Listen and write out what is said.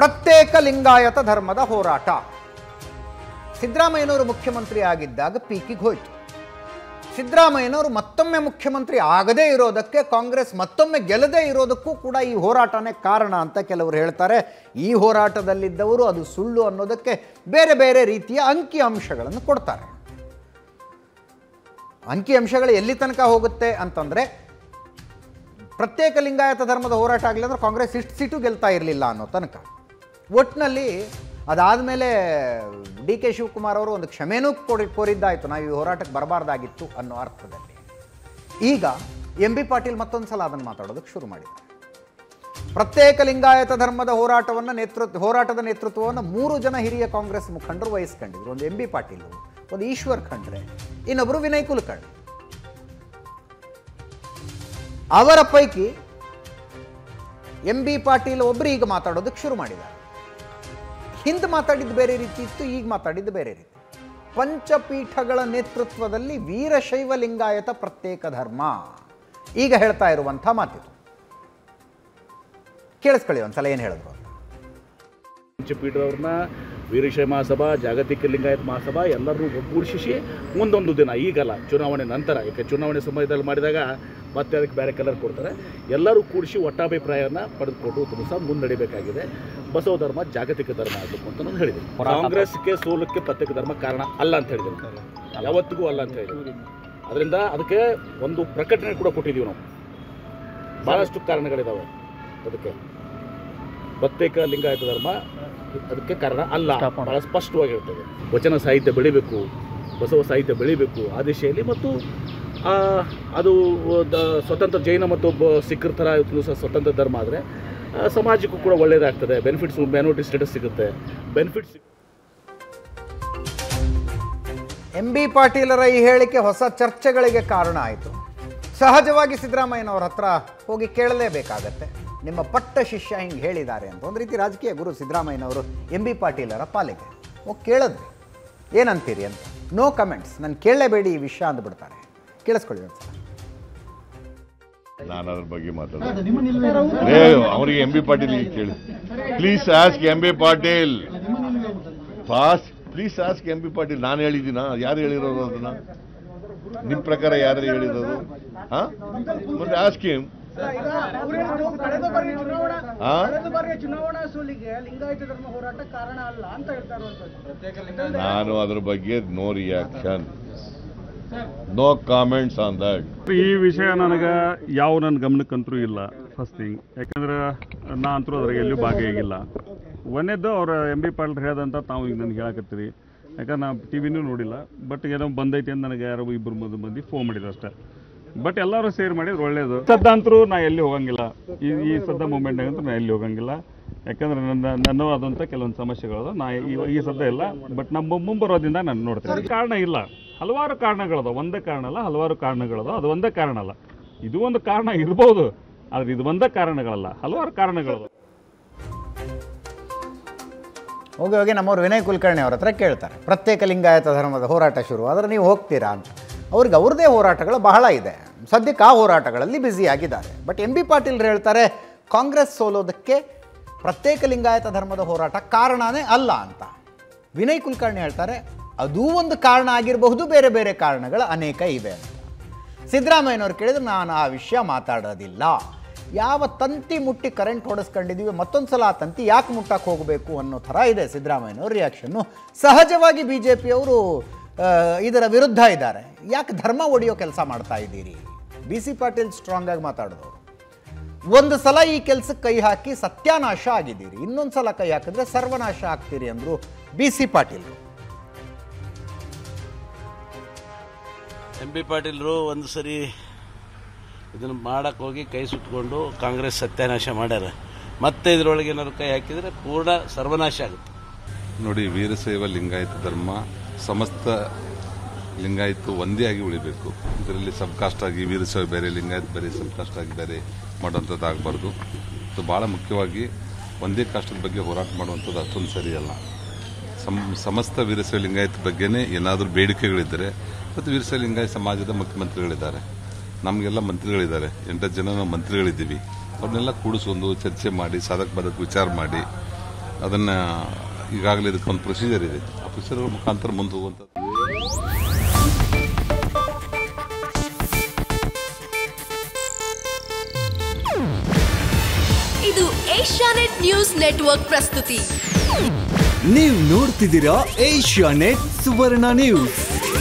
ಪ್ರತ್ಯೇಕ ಲಿಂಗಾಯತ ಧರ್ಮದ ಹೋರಾಟ ಸಿದ್ದರಾಮಯ್ಯನವರು ಮುಖ್ಯಮಂತ್ರಿ ಆಗಿದ್ದಾಗ ಪೀಕಿಗೆ ಹೋಯಿತು ಸಿದ್ದರಾಮಯ್ಯನವರು ಮತ್ತೊಮ್ಮೆ ಮುಖ್ಯಮಂತ್ರಿ ಆಗದೇ ಇರೋದಕ್ಕೆ ಕಾಂಗ್ರೆಸ್ ಮತ್ತೊಮ್ಮೆ ಗೆಲ್ಲದೇ ಇರೋದಕ್ಕೂ ಕೂಡ ಈ ಹೋರಾಟನೇ ಕಾರಣ ಅಂತ ಕೆಲವರು ಹೇಳ್ತಾರೆ ಈ ಹೋರಾಟದಲ್ಲಿದ್ದವರು ಅದು ಸುಳ್ಳು ಅನ್ನೋದಕ್ಕೆ ಬೇರೆ ಬೇರೆ ರೀತಿಯ ಅಂಕಿ ಅಂಶಗಳನ್ನು ಕೊಡ್ತಾರೆ ಅಂಕಿ ಅಂಶಗಳು ಎಲ್ಲಿ ತನಕ ಹೋಗುತ್ತೆ ಅಂತಂದರೆ ಪ್ರತ್ಯೇಕ ಲಿಂಗಾಯತ ಧರ್ಮದ ಹೋರಾಟ ಆಗಲಿ ಅಂದ್ರೆ ಕಾಂಗ್ರೆಸ್ ಇಷ್ಟು ಸೀಟು ಗೆಲ್ತಾ ಇರಲಿಲ್ಲ ಅನ್ನೋ ತನಕ ಒಟ್ಟಿನಲ್ಲಿ ಅದಾದಮೇಲೆ ಡಿ ಕೆ ಶಿವಕುಮಾರ್ ಅವರು ಒಂದು ಕ್ಷಮೆನೂ ಕೊಡಿ ಕೋರಿದ್ದಾಯಿತು ನಾವು ಈ ಹೋರಾಟಕ್ಕೆ ಬರಬಾರ್ದಾಗಿತ್ತು ಅನ್ನೋ ಅರ್ಥದಲ್ಲಿ ಈಗ ಎಂ ಬಿ ಪಾಟೀಲ್ ಮತ್ತೊಂದು ಸಲ ಅದನ್ನು ಮಾತಾಡೋದಕ್ಕೆ ಶುರು ಮಾಡಿದ್ದಾರೆ ಪ್ರತ್ಯೇಕ ಲಿಂಗಾಯತ ಧರ್ಮದ ಹೋರಾಟವನ್ನು ನೇತೃತ್ವ ಹೋರಾಟದ ನೇತೃತ್ವವನ್ನು ಮೂರು ಜನ ಹಿರಿಯ ಕಾಂಗ್ರೆಸ್ ಮುಖಂಡರು ವಹಿಸ್ಕೊಂಡಿದ್ರು ಒಂದು ಎಂ ಬಿ ಪಾಟೀಲ್ ಒಂದು ಈಶ್ವರ್ ಖಂಡ್ರೆ ಇನ್ನೊಬ್ಬರು ವಿನಯ್ ಕುಲಕರ್ಣಿ ಅವರ ಪೈಕಿ ಎಂ ಬಿ ಪಾಟೀಲ್ ಒಬ್ಬರು ಈಗ ಮಾತಾಡೋದಕ್ಕೆ ಶುರು ಮಾಡಿದ್ದಾರೆ ಹಿಂದೆ ಮಾತಾಡಿದ್ದು ಬೇರೆ ರೀತಿ ಇತ್ತು ಈಗ ಮಾತಾಡಿದ್ದು ಬೇರೆ ರೀತಿ ಪಂಚಪೀಠಗಳ ನೇತೃತ್ವದಲ್ಲಿ ವೀರಶೈವ ಲಿಂಗಾಯತ ಪ್ರತ್ಯೇಕ ಧರ್ಮ ಈಗ ಹೇಳ್ತಾ ಇರುವಂಥ ಮಾತಿದು ಕೇಳಿಸ್ಕೊಳ್ಳಿ ಒಂದ್ಸಲ ಏನು ಹೇಳಿದ್ರು ಅಂತ ಪಂಚಪೀಠವ್ರನ್ನ ವೀರಶೈವ ಮಹಾಸಭಾ ಜಾಗತಿಕ ಲಿಂಗಾಯತ ಮಹಾಸಭಾ ಎಲ್ಲರೂ ಒಗ್ಗೂಡಿಸಿ ಮುಂದೊಂದು ದಿನ ಈಗಲ್ಲ ಚುನಾವಣೆ ನಂತರ ಯಾಕೆ ಚುನಾವಣೆ ಸಮಯದಲ್ಲಿ ಮಾಡಿದಾಗ ಮತ್ತೆ ಅದಕ್ಕೆ ಬೇರೆ ಕಲರ್ ಕೊಡ್ತಾರೆ ಎಲ್ಲರೂ ಕೂಡಿಸಿ ಒಟ್ಟಾಭಿಪ್ರಾಯನ ಪಡೆದುಕೊಂಡು ದಿವಸ ಮುನ್ನಡಿಬೇಕಾಗಿದೆ ಬಸವ ಧರ್ಮ ಜಾಗತಿಕ ಧರ್ಮ ಆಗಬೇಕು ಅಂತ ನಾನು ಹೇಳಿದೆ ಕಾಂಗ್ರೆಸ್ಗೆ ಸೋಲಕ್ಕೆ ಪ್ರತ್ಯೇಕ ಧರ್ಮ ಕಾರಣ ಅಲ್ಲ ಅಂತ ಹೇಳಿದ್ರು ಯಾವತ್ತಿಗೂ ಅಲ್ಲ ಅಂತ ಹೇಳಿದ್ರು ಅದರಿಂದ ಅದಕ್ಕೆ ಒಂದು ಪ್ರಕಟಣೆ ಕೂಡ ಕೊಟ್ಟಿದ್ದೀವಿ ನಾವು ಭಾಳಷ್ಟು ಕಾರಣಗಳಿದ್ದಾವೆ ಅದಕ್ಕೆ ಪ್ರತ್ಯೇಕ ಲಿಂಗಾಯತ ಧರ್ಮ ಅದಕ್ಕೆ ಕಾರಣ ಅಲ್ಲ ಬಹಳ ಸ್ಪಷ್ಟವಾಗಿ ಹೇಳ್ತದೆ ವಚನ ಸಾಹಿತ್ಯ ಬೆಳಿಬೇಕು ಬಸವ ಸಾಹಿತ್ಯ ಬೆಳಿಬೇಕು ಆ ದಿಶೆಯಲ್ಲಿ ಮತ್ತು ಆ, ಅದು ದ- ಸ್ವತಂತ್ರ ಜೈನ ಮತ್ತು ಒಬ್ಬ ಸಿಖ್ಖರ ಥರ ಇವತ್ತು ಸಹ ಸ್ವತಂತ್ರ ಧರ್ಮ ಆದರೆ ಸಮಾಜಕ್ಕೂ ಕೂಡ ಒಳ್ಳೆಯದಾಗ್ತದೆ ಬೆನಿಫಿಟ್ಸ್ ಮ್ಯಾನೋಟಿ ಸ್ಟೇಟಸ್ ಸಿಗುತ್ತೆ ಬೆನಿಫಿಟ್ಸ್ ಎಂ ಬಿ ಪಾಟೀಲರ ಈ ಹೇಳಿಕೆ ಹೊಸ ಚರ್ಚೆಗಳಿಗೆ ಕಾರಣ ಆಯಿತು ಸಹಜವಾಗಿ ಸಿದ್ದರಾಮಯ್ಯನವ್ರ ಹತ್ರ ಹೋಗಿ ಕೇಳಲೇಬೇಕಾಗತ್ತೆ ನಿಮ್ಮ ಪಟ್ಟ ಶಿಷ್ಯ ಹಿಂಗೆ ಹೇಳಿದ್ದಾರೆ ಅಂತ ಒಂದು ರೀತಿ ರಾಜಕೀಯ ಗುರು ಸಿದ್ದರಾಮಯ್ಯನವರು ಎಂ ಬಿ ಪಾಟೀಲರ ಪಾಲಿಗೆ ಹೋಗಿ ಕೇಳಿದ್ವಿ ಏನಂತೀರಿ ಅಂತ ನೋ ಕಮೆಂಟ್ಸ್ ನಾನು ಕೇಳಲೇಬೇಡಿ ಈ ವಿಷಯ ಅಂದ್ಬಿಡ್ತಾರೆ ಕೇಳಿಸ್ಕೊಳ್ಳಿ ಒಂದ್ಸಲ ನಾನು ಅದ್ರ ಬಗ್ಗೆ ಮಾತಾಡ ಅವರಿಗೆ ಎಂ ಬಿ ಪಾಟೀಲ್ ಕೇಳಿ please ask M B Patil fast please ask M B Patil ನಾನು ಹೇಳಿದ್ದೀನ ಯಾರು ಹೇಳಿರೋದು ಅದನ್ನ ನಿಮ್ ಪ್ರಕಾರ ಯಾರು ಹೇಳಿರೋದು ಹಾ ಮತ್ತೆ ಆಸ್ಕ್ ಹಿಮ್ ಕಳೆದ ಬಾರಿ ಚುನಾವಣಾ ಹಾ ಕಳೆದ ಬಾರಿಯ ಚುನಾವಣಾ ಸೋಲಿಗೆ ಲಿಂಗಾಯತ ಧರ್ಮ ಹೋರಾಟ ಕಾರಣ ಅಲ್ಲ ಅಂತ ಹೇಳ್ತಾ ಇರುವಂತದ್ದು ನಾನು ಅದ್ರ ಬಗ್ಗೆ no reaction no comments on that ಈ ವಿಷಯ ನನಗೆ ಯಾವ ನನ್ನ ಗಮನಕ್ಕಂತರೂ ಇಲ್ಲ ಫಸ್ಟ್ ಥಿಂಗ್ ಯಾಕಂದ್ರೆ ನಾ ಅಂತರೂ ಅದ್ರಾಗ ಎಲ್ಲೂ ಭಾಗಿಯಾಗಿಲ್ಲ ಒಂದೇದ್ದು ಅವ್ರ ಎಂ ಬಿ ಪಾಟೀಲ್ ಹೇಳ್ದಂತ ತಾವು ಈಗ ನನಗೆ ಹೇಳಕತ್ತೀರಿ ಯಾಕಂದ್ರೆ ನಾ ಟಿ ವಿನೂ ನೋಡಿಲ್ಲ ಬಟ್ ಏನೋ ಬಂದೈತಿ ಅಂತ ನನಗೆ ಯಾರೋ ಇಬ್ಬರು ಮಂದಿ ಮಂದಿ ಫೋನ್ ಮಾಡಿದ್ರು ಅಷ್ಟೇ ಬಟ್ ಎಲ್ಲರೂ ಸೇರ್ ಮಾಡಿದ್ರು ಒಳ್ಳೇದು ಸದ್ದ ಅಂತರೂ ನಾ ಎಲ್ಲಿ ಹೋಗಂಗಿಲ್ಲ ಈ ಈ ಸದ್ದ ಮೂಮೆಂಟ್ನಾಗಂತೂ ನಾ ಎಲ್ಲಿ ಹೋಗಂಗಿಲ್ಲ ಯಾಕಂದ್ರೆ ನನ್ನ ನನ್ನ ಆದಂಥ ಕೆಲವೊಂದು ಸಮಸ್ಯೆಗಳು ನಾ ಈ ಈ ಸದ್ದ ಇಲ್ಲ ಬಟ್ ನಮ್ಮ ಮುಂಬರೋದಿಂದ ನಾನು ನೋಡ್ತೀನಿ ಕಾರಣ ಇಲ್ಲ ಹಲವಾರು ಕಾರಣಗಳದ ಒಂದೇ ಕಾರಣ ಅಲ್ಲ ಹಲವಾರು ಕಾರಣಗಳದ ಅದು ಒಂದೇ ಕಾರಣ ಅಲ್ಲ ಇದು ಒಂದು ಕಾರಣ ಇರ್ಬೋದು ಆದ್ರೆ ಇದು ಒಂದೇ ಕಾರಣಗಳಲ್ಲ ಹಲವಾರು ಕಾರಣಗಳದ ಹೋಗಿ ಹೋಗಿ ನಮ್ಮವ್ರು ವಿನಯ್ ಕುಲಕರ್ಣಿ ಅವ್ರ ಹತ್ರ ಕೇಳ್ತಾರೆ ಪ್ರತ್ಯೇಕ ಲಿಂಗಾಯತ ಧರ್ಮದ ಹೋರಾಟ ಶುರು ಆದರೆ ನೀವು ಹೋಗ್ತೀರಾ ಅಂತ ಅವ್ರಿಗೆ ಅವ್ರದ್ದೇ ಹೋರಾಟಗಳು ಬಹಳ ಇದೆ ಸದ್ಯಕ್ಕೆ ಆ ಹೋರಾಟಗಳಲ್ಲಿ ಬ್ಯುಸಿಯಾಗಿದ್ದಾರೆ ಬಟ್ ಎಂ ಬಿ ಪಾಟೀಲ್ ಹೇಳ್ತಾರೆ ಕಾಂಗ್ರೆಸ್ ಸೋಲೋದಕ್ಕೆ ಪ್ರತ್ಯೇಕ ಲಿಂಗಾಯತ ಧರ್ಮದ ಹೋರಾಟ ಕಾರಣನೇ ಅಲ್ಲ ಅಂತ ವಿನಯ್ ಕುಲಕರ್ಣಿ ಹೇಳ್ತಾರೆ ಅದೂ ಒಂದು ಕಾರಣ ಆಗಿರಬಹುದು ಬೇರೆ ಬೇರೆ ಕಾರಣಗಳು ಅನೇಕ ಇವೆ ಅಂತ ಸಿದ್ದರಾಮಯ್ಯನವ್ರು ಕೇಳಿದ್ರೆ ನಾನು ಆ ವಿಷಯ ಮಾತಾಡೋದಿಲ್ಲ ಯಾವ ತಂತಿ ಮುಟ್ಟಿ ಕರೆಂಟ್ ಹೊಡೆಸ್ಕೊಂಡಿದ್ದೀವಿ ಮತ್ತೊಂದು ಸಲ ಆ ತಂತಿ ಯಾಕೆ ಮುಟ್ಟಕ್ಕೆ ಹೋಗಬೇಕು ಅನ್ನೋ ಥರ ಇದೆ ಸಿದ್ದರಾಮಯ್ಯನವ್ರ ರಿಯಾಕ್ಷನ್ನು ಸಹಜವಾಗಿ ಬಿ ಜೆ ಪಿಯವರು ಇದರ ವಿರುದ್ಧ ಇದ್ದಾರೆ ಯಾಕೆ ಧರ್ಮ ಒಡೆಯೋ ಕೆಲಸ ಮಾಡ್ತಾ ಇದ್ದೀರಿ ಬಿ ಸಿ ಪಾಟೀಲ್ ಸ್ಟ್ರಾಂಗ್ ಆಗಿ ಮಾತಾಡಿದವರು ಒಂದು ಸಲ ಈ ಕೆಲಸಕ್ಕೆ ಕೈ ಹಾಕಿ ಸತ್ಯಾನಾಶ ಆಗಿದ್ದೀರಿ ಇನ್ನೊಂದು ಸಲ ಕೈ ಹಾಕಿದ್ರೆ ಸರ್ವನಾಶ ಆಗ್ತೀರಿ ಅಂದರು B C Patil M P ಪಾಟೀಲ್ರು ಒಂದು ಸರಿ ಇದನ್ನು ಮಾಡಕ್ಕೆ ಹೋಗಿ ಕೈ ಸುಟ್ಕೊಂಡು ಕಾಂಗ್ರೆಸ್ ಸತ್ಯಾನಾಶ ಮಾಡ್ಯಾರ ಮತ್ತೆ ಇದರೊಳಗೆ ಏನಾದ್ರು ಕೈ ಹಾಕಿದರೆ ಪೂರ್ಣ ಸರ್ವನಾಶ ಆಗುತ್ತೆ ನೋಡಿ ವೀರಶೈವ ಲಿಂಗಾಯತ ಧರ್ಮ ಸಮಸ್ತ ಲಿಂಗಾಯತ ಒಂದೇ ಆಗಿ ಉಳಿಬೇಕು ಇದರಲ್ಲಿ ಸಬ್ ಕಾಸ್ಟ್ ಆಗಿ ವೀರಶೈವ ಬೇರೆ ಲಿಂಗಾಯತ ಬೇರೆ ಸಬ್ ಕಾಸ್ಟ್ ಆಗಿ ಬೇರೆ ಮಾಡುವಂಥದ್ದು ಆಗಬಾರ್ದು ಇದು ಭಾಳ ಮುಖ್ಯವಾಗಿ ಒಂದೇ ಕಾಸ್ಟದ ಬಗ್ಗೆ ಹೋರಾಟ ಮಾಡುವಂಥದ್ದು ಅಷ್ಟೊಂದು ಸರಿಯಲ್ಲ ಸಮ್ ಸಮಸ್ತ ವೀರಶೈವ ಲಿಂಗಾಯತ ಬಗ್ಗೆನೇ ಏನಾದರೂ ಬೇಡಿಕೆಗಳಿದ್ದರೆ ಮತ್ತು ವೀರಶೈವ ಲಿಂಗಾಯತ ಸಮಾಜದ ಮುಖ್ಯಮಂತ್ರಿಗಳಿದ್ದಾರೆ ನಮಗೆಲ್ಲ ಮಂತ್ರಿಗಳಿದ್ದಾರೆ ಎಂಟತ್ತು ಜನ ನಾವು ಮಂತ್ರಿಗಳಿದ್ದೀವಿ ಅವ್ರನ್ನೆಲ್ಲ ಕೂಡಿಸ್ಕೊಂಡು ಚರ್ಚೆ ಮಾಡಿ ಸಾಧಕ ಬಾಧಕ ವಿಚಾರ ಮಾಡಿ ಅದನ್ನ ಈಗಾಗಲೇ ಇದಕ್ಕೊಂದು ಪ್ರೊಸೀಜರ್ ಇದೆ ಆ ಪ್ರೊಸೀಜರ್ ಮುಖಾಂತರ ಮುಂದೆ ಹೋಗುವಂಥದ್ದು ಇದು ಏಷ್ಯಾನೆಟ್ ನ್ಯೂಸ್ ನೆಟ್ವರ್ಕ್ ಪ್ರಸ್ತುತಿ ನೀವು ನೋಡ್ತಿದ್ದೀರಾ ಏಷ್ಯಾ ನೆಟ್ ಸುವರ್ಣ ನ್ಯೂಸ್